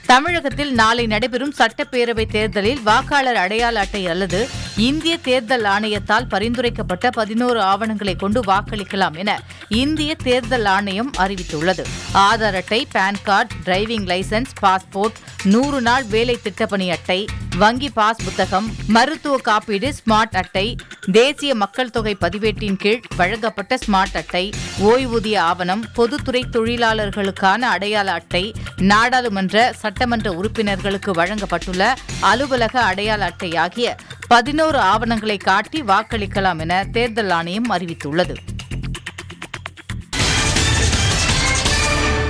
தமிழகத்தில் நாளை நடைபெறும் சட்டப்பேரவைத் தேர்தலில் வாக்காளர் அடையாள அட்டை அல்லது இந்திய தேர்தல் ஆணையத்தால் பரிந்துரைக்கப்பட்ட பதினோரு ஆவணங்களை கொண்டு வாக்களிக்கலாம் என இந்திய தேர்தல் ஆணையம் அறிவித்துள்ளது ஆதார் அட்டை PAN card driving licence passport நூறு நாள் வேலை திட்டப்பணி அட்டை வங்கி பாஸ் புத்தகம் மருத்துவ காப்பீடு ஸ்மார்ட் அட்டை தேசிய மக்கள் தொகை பதிவேட்டின் கீழ் வழங்கப்பட்ட ஸ்மார்ட் அட்டை ஓய்வூதிய ஆவணம் பொதுத்துறை தொழிலாளர்களுக்கான அடையாள அட்டை நாடாளுமன்ற சட்டமன்ற உறுப்பினர்களுக்கு வழங்கப்பட்டுள்ள அலுவலக அடையாள அட்டை ஆகிய பதினோரு ஆவணங்களை காட்டி வாக்களிக்கலாம் என தேர்தல் ஆணையம் அறிவித்துள்ளது